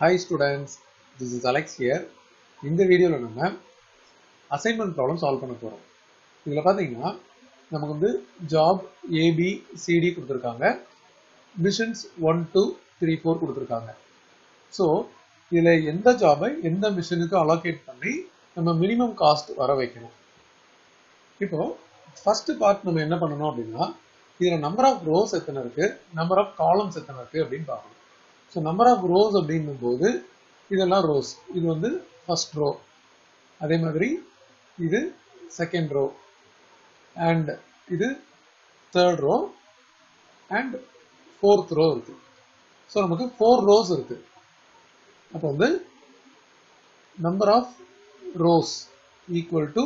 hi students this is Alex here இந்த வீடியோவில் நம்ம அசைன்மெண்ட் ப்ராப்ளம் சால்வ் பண்ண போகிறோம் இதில் பார்த்தீங்கன்னா நமக்கு வந்து ஜாப் ஏபி சிடி கொடுத்துருக்காங்க machines one two three four கொடுத்துருக்காங்க ஸோ இதில் எந்த ஜாபை எந்த மிஷனுக்கு அலோகேட் பண்ணி நம்ம மினிமம் காஸ்ட் வர வைக்கணும் இப்போ ஃபர்ஸ்ட் பார்ட் நம்ம என்ன பண்ணணும் அப்படின்னா இதில் நம்பர் ஆஃப் ரோஸ் எத்தனை இருக்கு நம்பர் ஆஃப் காலம்ஸ் எத்தனை இருக்கு அப்படின்னு பார்க்கணும் ஸோ நம்பர் ஆஃப் ரோஸ் அப்படின்னும் போது இதெல்லாம் ரோஸ் இது வந்து ஃபர்ஸ்ட் ரோ அதே மாதிரி இது செகண்ட் ரோ அண்ட் இது third row and fourth row இருக்கு ஸோ நமக்கு ஃபோர் ரோஸ் இருக்கு அப்போ வந்து number of rows equal to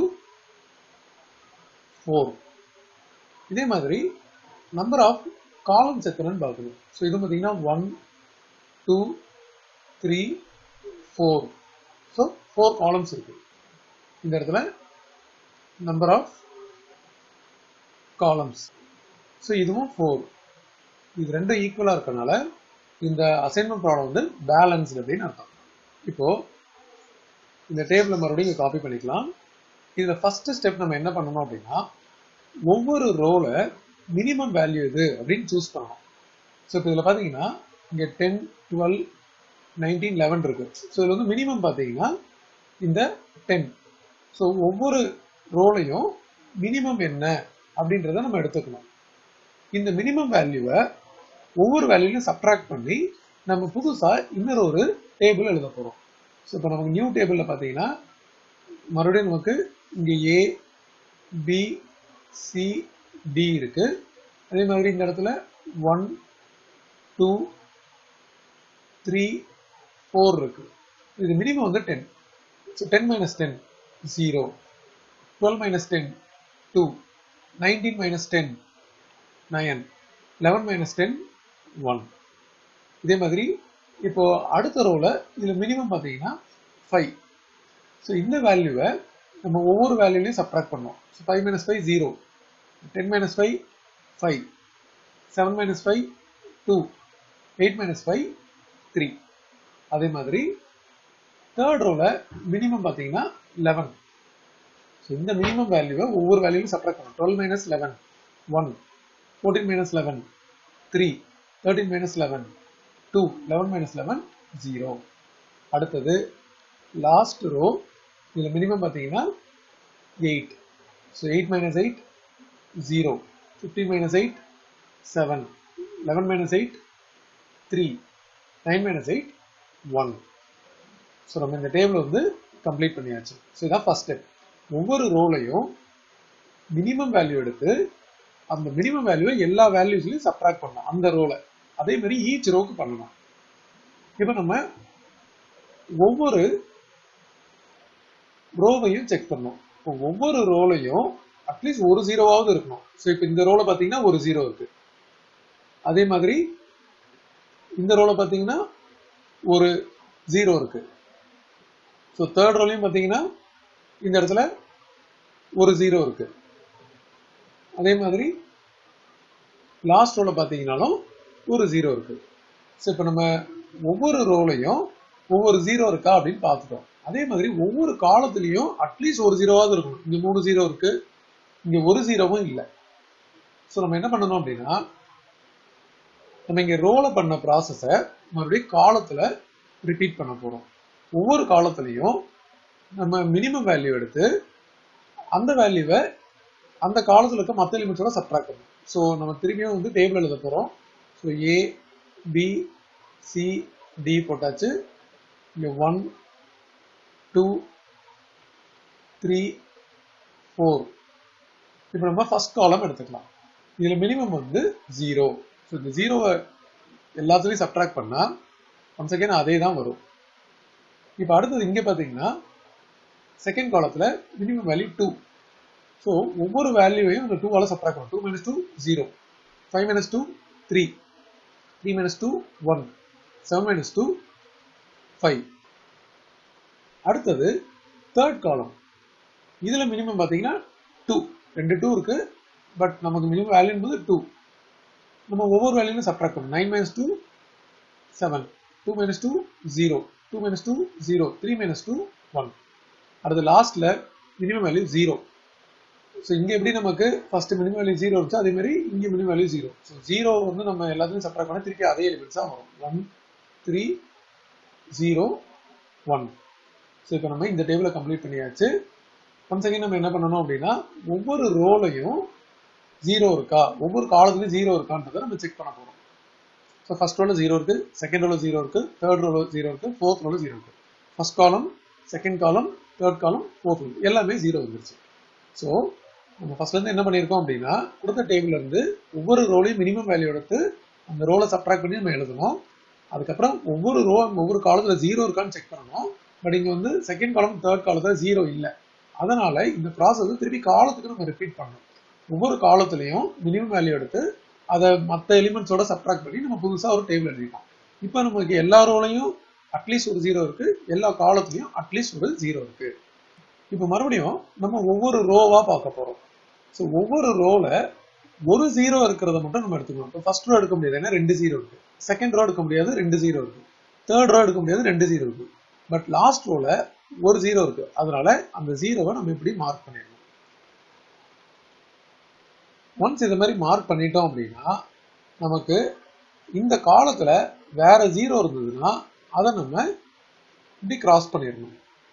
four இதே மாதிரி நம்பர் ஆஃப் காலம்ஸ் எத்தனைன்னு பார்க்கணும் ஸோ இது பார்த்தீங்கன்னா one two three four so four columns இருக்கு இந்த இடத்துல நம்பர் ஆஃப் காலம்ஸ் ஸோ இதுவும் ஃபோர் இது ரெண்டும் ஈக்குவலாக இருக்கனால இந்த அசைன்மெண்ட் ப்ராப்ளம் வந்து பேலன்ஸ்டு அப்படின்னு அர்த்தம் இப்போ இந்த டேபிளை மறுபடியும் இங்கே காப்பி பண்ணிக்கலாம் இதில் ஃபர்ஸ்ட் ஸ்டெப் நம்ம என்ன பண்ணணும் அப்படின்னா ஒவ்வொரு ரோல மினிமம் வேல்யூ எது அப்படின்னு சூஸ் பண்ணணும் ஸோ இப்போ இதில் பார்த்தீங்கன்னா இங்கே டென் டுவெல் நைன்டீன் லெவன் இருக்கு ஸோ இதில் வந்து மினிமம் பார்த்தீங்கன்னா இந்த டென் ஸோ ஒவ்வொரு ரோலையும் மினிமம் என்ன அப்படின்றத நம்ம எடுத்துக்கணும் இந்த மினிமம் வேல்யூவை ஒவ்வொரு வேல்யூலையும் சப்ட்ராக்ட் பண்ணி நம்ம புதுசாக இன்னொரு ஒரு டேபிள் எழுத போகிறோம் ஸோ இப்போ நமக்கு நியூ டேபிளில் பார்த்தீங்கன்னா மறுபடியும் நமக்கு இங்கே ஏ பி சி டி இருக்கு அதே மாதிரி இந்த இடத்துல ஒன் டூ த்ரீ ஃபோர் இருக்கு இது மினிமம் வந்து ten so ten minus ten zero twelve minus ten two nineteen minus ten nine eleven minus ten one இதே மாதிரி இப்போ அடுத்த ரோல இதில் மினிமம் பார்த்தீங்கன்னா ஃபைவ் ஸோ இந்த வேல்யூவை நம்ம ஒவ்வொரு வேல்யூலையும் சப்ட்ராக்ட் பண்ணோம் so five minus five zero ten minus five five seven minus five two eight minus five three அதே மாதிரி தேர்ட் ரோல மினிமம் பார்த்தீங்கன்னா லெவன் ஸோ இந்த மினிமம் வேல்யூவை ஒவ்வொரு வேல்யூலையும் சப்ட்ராக்ட் பண்ணணும் twelve minus eleven one fourteen minus eleven three thirteen minus eleven two eleven minus eleven zero அடுத்தது லாஸ்ட் ரோ இதில் மினிமம் பார்த்தீங்கன்னா eight so eight minus eight zero fifteen minus eight seven eleven minus eight three nine minus eight one so நம்ம இந்த table வந்து complete பண்ணியாச்சு so இதான் first step ஒவ்வொரு ரோலையும் minimum value எடுத்து அந்த மினிமம் வேல்யூவை எல்லா வேல்யூஸ்லையும் சப்ட்ராக்ட் பண்ணணும் அந்த ரோலை அதே மாதிரி ஈச் ரோக்கு பண்ணணும் இப்போ நம்ம ஒவ்வொரு ரோவையும் செக் பண்ணணும் இப்போ ஒவ்வொரு ரோலையும் அட்லீஸ்ட் ஒரு ஜீரோவாவது இருக்கணும் ஸோ இப்போ இந்த ரோல பார்த்தீங்கன்னா ஒரு ஜீரோ இருக்கு அதே மாதிரி இந்த ரோல பார்த்தீங்கன்னா ஒரு ஜீரோ இருக்கு ஸோ தேர்ட் ரோலையும் பார்த்தீங்கன்னா இந்த இடத்துல ஒரு ஜீரோ இருக்கு அதே மாதிரி லாஸ்ட் ரோல பார்த்தீங்கன்னாலும் ஒரு ஜீரோ இருக்கு ஸோ இப்போ நம்ம ஒவ்வொரு ரோலையும் ஒவ்வொரு ஜீரோ இருக்கா அப்படின்னு பார்த்துட்டோம் அதே மாதிரி ஒவ்வொரு காலத்துலயும் அட்லீஸ்ட் ஒரு ஜீரோவாவது இருக்கணும் இங்க மூணு ஜீரோ இருக்கு இங்க ஒரு ஜீரோவும் இல்லை ஸோ நம்ம என்ன பண்ணணும் அப்படின்னா நம்ம இங்க ரோல பண்ண ப்ராசஸை மறுபடியும் காலத்துல ரிப்பீட் பண்ண போறோம் ஒவ்வொரு காலத்துலயும் நம்ம மினிமம் வேல்யூ எடுத்து அந்த வேல்யூவை அந்த காலத்துல இருக்க மற்ற லிமிட்ஸோட சப்ட்ராக்ட் பண்ணணும் ஸோ நம்ம திரும்பியும் வந்து டேபிள் எழுத போறோம் so A B C D போட்டாச்சு இங்கே ஒன் டூ த்ரீ ஃபோர் இப்போ நம்ம ஃபர்ஸ்ட் காலம் எடுத்துக்கலாம் இதில் மினிமம் வந்து ஜீரோ ஸோ இந்த ஜீரோவை எல்லாத்துலேயும் சப்ட்ராக்ட் பண்ணால் ஒன் செகண்ட் அதே தான் வரும் இப்போ அடுத்தது இங்கே பார்த்தீங்கன்னா செகண்ட் காலத்தில் மினிமம் வேல்யூ டூ ஸோ ஒவ்வொரு வேல்யூவையும் அந்த டூவால் சப்ட்ராக்ட் பண்ணணும் two minus two zero five minus two three three minus two one seven minus two five அடுத்தது தேர்ட் காலம் இதில் மினிமம் பார்த்தீங்கன்னா டூ ரெண்டு டூ இருக்கு பட் நமக்கு மினிமம் வேல்யூ என்பது டூ நம்ம ஒவ்வொரு வேல்யூலும் சப்ட்ராக்ட் பண்ணணும் nine minus two seven two minus two zero two minus two zero three minus two one அடுத்து லாஸ்ட்ல மினிமம் வேல்யூ ஜீரோ ஸோ இங்கே எப்படி நமக்கு ஃபர்ஸ்ட் மினிமம் வேல்யூ ஜீரோ இருந்துச்சு அதே மாதிரி இங்கே minimum value zero so zero வந்து நம்ம எல்லாத்தையும் சப்ராக்ட் பண்ணால் திருப்பி அதே எலிமெண்ட்ஸ் தான் வரும் one three zero one so இப்போ நம்ம இந்த டேபிளை கம்ப்ளீட் பண்ணியாச்சு ஒன் செகண்ட் நம்ம என்ன பண்ணணும் அப்படின்னா ஒவ்வொரு ரோலையும் ஜீரோ இருக்கா ஒவ்வொரு காலத்துலையும் ஜீரோ இருக்கான்றதை நம்ம செக் பண்ண போகிறோம் ஸோ ஃபர்ஸ்ட் ரோல ஜீரோ இருக்கு செகண்ட் ரோல ஜீரோ இருக்கு தேர்ட் ரோல ஜீரோ இருக்கு ஃபோர்த் ரோல ஜீரோ இருக்கு first column second column third column fourth row எல்லாமே ஜீரோ வந்துருச்சு ஸோ நம்ம ஃபர்ஸ்ட்ல இருந்து என்ன பண்ணியிருக்கோம் அப்படின்னா கொடுத்த டேபிள்ல இருந்து ஒவ்வொரு ரோலையும் மினிமம் வேல்யூ எடுத்து அந்த ரோலை சப்ட்ராக்ட் பண்ணி நம்ம எழுதணும் அதுக்கப்புறம் ஒவ்வொரு ரோ ஒவ்வொரு காலத்துல ஜீரோ இருக்கான்னு செக் பண்ணணும் பட் இங்க வந்து செகண்ட் காலம் தேர்ட் காலத்துல ஜீரோ இல்லை அதனால இந்த ப்ராசஸ் திருப்பி காலத்துக்கு நம்ம ரிப்பீட் பண்ணணும் ஒவ்வொரு காலத்துலையும் மினிமம் வேல்யூ எடுத்து அதை மற்ற எலிமெண்ட்ஸோட சப்ட்ராக்ட் பண்ணி நம்ம புதுசா ஒரு டேபிள் எழுதிட்டோம் இப்போ நமக்கு எல்லா ரோலையும் அட்லீஸ்ட் ஒரு ஜீரோ இருக்கு எல்லா காலத்துலையும் அட்லீஸ்ட் ஒரு ஜீரோ இருக்கு இப்போ மறுபடியும் நம்ம ஒவ்வொரு ரோவா பார்க்க போறோம் ஸோ ஒவ்வொரு ரோல ஒரு ஜீரோ இருக்கிறத மட்டும் நம்ம எடுத்துக்கணும் இப்போ ஃபர்ஸ்ட் ரோ எடுக்க முடியாது ஏன்னா ரெண்டு ஜீரோ இருக்கு செகண்ட் ரோ எடுக்க முடியாது ரெண்டு ஜீரோ இருக்கு தேர்ட் ரோ எடுக்க முடியாது ரெண்டு ஜீரோ இருக்கு பட் லாஸ்ட் ரோல ஒரு ஜீரோ இருக்கு அதனால அந்த ஜீரோவை நம்ம இப்படி மார்க் பண்ணிடணும் ஒன்ஸ் இந்த மாதிரி மார்க் பண்ணிட்டோம் அப்படின்னா நமக்கு இந்த காலத்துல வேற ஜீரோ இருந்ததுன்னா அதை நம்ம இப்படி கிராஸ் பண்ணிடணும்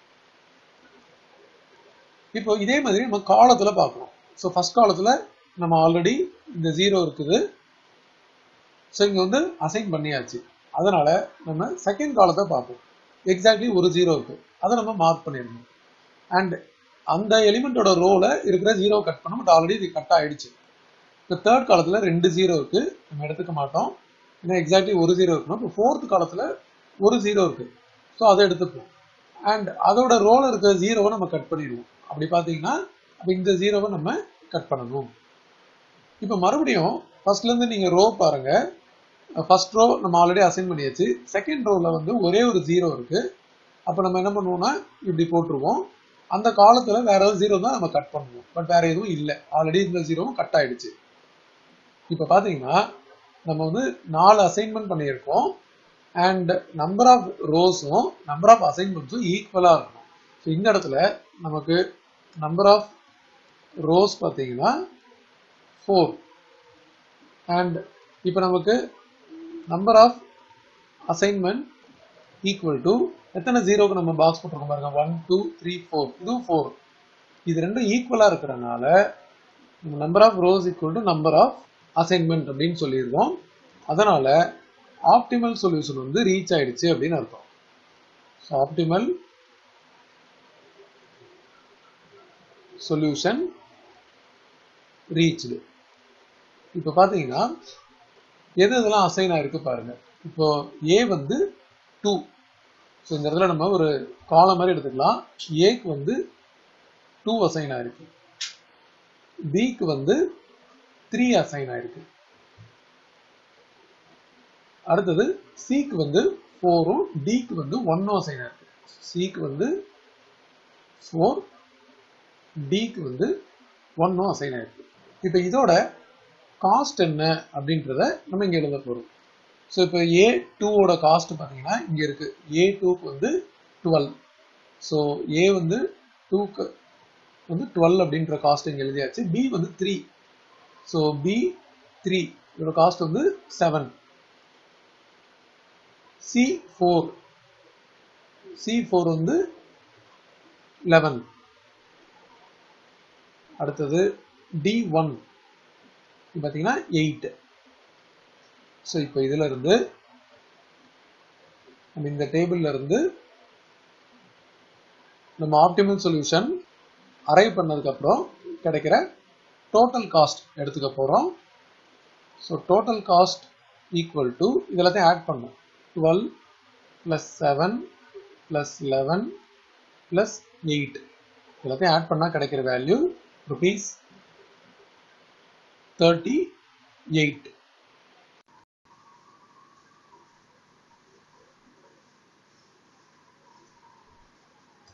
இப்போ இதே மாதிரி நம்ம காலத்துல பார்க்கணும் ஸோ ஃபர்ஸ்ட் காலத்துல நம்ம ஆல்ரெடி இந்த ஜீரோ இருக்குது ஸோ இங்க வந்து அசைன் பண்ணியாச்சு அதனால நம்ம செகண்ட் காலத்தை பார்ப்போம் எக்ஸாக்ட்லி ஒரு ஜீரோ இருக்கு அதை நம்ம மார்க் பண்ணிடணும் அண்ட் அந்த எலிமெண்டோட ரோல இருக்கிற ஜீரோ கட் பண்ண பட் ஆல்ரெடி இது கட் ஆயிடுச்சு இப்போ தேர்ட் காலத்துல ரெண்டு ஜீரோ இருக்கு நம்ம எடுத்துக்க மாட்டோம் ஏன்னா எக்ஸாக்ட்லி ஒரு ஜீரோ இருக்கணும் இப்போ ஃபோர்த் காலத்துல ஒரு ஜீரோ இருக்கு ஸோ அதை எடுத்துப்போம் அண்ட் அதோட ரோல இருக்கிற ஜீரோவை நம்ம கட் பண்ணிடுவோம் அப்படி பார்த்தீங்கன்னா அப்போ இந்த ஜீரோவை நம்ம கட் பண்ணணும் இப்போ மறுபடியும் ஃபர்ஸ்ட்ல இருந்து நீங்க ரோ பாருங்க ஃபர்ஸ்ட் ரோ நம்ம ஆல்ரெடி அசைன் பண்ணியாச்சு செகண்ட் ரோல வந்து ஒரே ஒரு ஜீரோ இருக்கு அப்போ நம்ம என்ன பண்ணுவோம்னா இப்படி போட்டுருவோம் அந்த காலத்துல வேற ஏதாவது ஜீரோ தான் நம்ம கட் பண்ணுவோம் பட் வேற எதுவும் இல்லை ஆல்ரெடி இந்த ஜீரோவும் கட் ஆயிடுச்சு இப்போ பாத்தீங்கன்னா நம்ம வந்து நாலு அசைன்மெண்ட் பண்ணியிருக்கோம் அண்ட் நம்பர் ஆஃப் ரோஸும் நம்பர் ஆஃப் அசைன்மெண்ட்ஸும் ஈக்குவலாக இருக்கணும் ஸோ இந்த இடத்துல நமக்கு நம்பர் ஆஃப் ரோஸ் பார்த்தீங்கன்னா ஃபோர் அண்ட் இப்போ நமக்கு number of assignment equal to எத்தனை ஜீரோக்கு நம்ம பாக்ஸ் போட்டிருக்கோம் பாருங்க ஒன் டூ த்ரீ ஃபோர் இதுவும் ஃபோர் இது ரெண்டும் ஈக்குவலாக இருக்கிறனால number of rows equal to number of assignment அப்படின்னு சொல்லியிருக்கோம் அதனால ஆப்டிமல் சொல்யூஷன் வந்து ரீச் ஆயிடுச்சு அப்படின்னு அர்த்தம் ஸோ ஆப்டிமல் சொல்யூஷன் ரீச்டு இப்போ பார்த்தீங்கன்னா எது இதெல்லாம் அசைன் ஆயிருக்கு பாருங்க இப்போ ஏ வந்து டூ ஸோ இந்த இடத்துல நம்ம ஒரு காலம் மாதிரி எடுத்துக்கலாம் ஏக்கு வந்து டூ அசைன் ஆயிருக்கு பிக்கு வந்து த்ரீ அசைன் ஆயிருக்கு அடுத்தது சிக்கு வந்து ஃபோரும் டிக்கு வந்து ஒன்னும் அசைன் ஆயிருக்கு சிக்கு வந்து ஃபோர் டிக்கு வந்து ஒன்னும் அசைன் ஆயிருக்கு இப்போ இதோட காஸ்ட் என்ன அப்படின்றத நம்ம இங்க எழுத போறோம் ஸோ இப்போ ஏ டூவோட காஸ்ட் பார்த்தீங்கன்னா இங்க இருக்கு ஏ டூக்கு வந்து டுவெல் ஸோ ஏ வந்து டூக்கு வந்து டுவெல் அப்படின்ற காஸ்ட் இங்க எழுதியாச்சு பி வந்து த்ரீ ஸோ பி த்ரீ இதோட காஸ்ட் வந்து seven C four C four வந்து லெவன் அடுத்தது டி ஒன் பார்த்தீங்கன்னா எயிட் ஸோ இப்போ இதுல இருந்து நம்ம இந்த டேபிள்ல இருந்து நம்ம ஆப்டிமல் சொல்யூஷன் அரைவ் பண்ணதுக்கு அப்புறம் கிடைக்கிற டோட்டல் காஸ்ட் எடுத்துக்க போறோம் so total cost equal to இதெல்லாத்தையும் ஆட் பண்ணும் twelve plus seven plus eleven plus eight எல்லாத்தையும் ஆட் பண்ணால் கிடைக்கிற வேல்யூ ருபீஸ் தேர்ட்டி எயிட்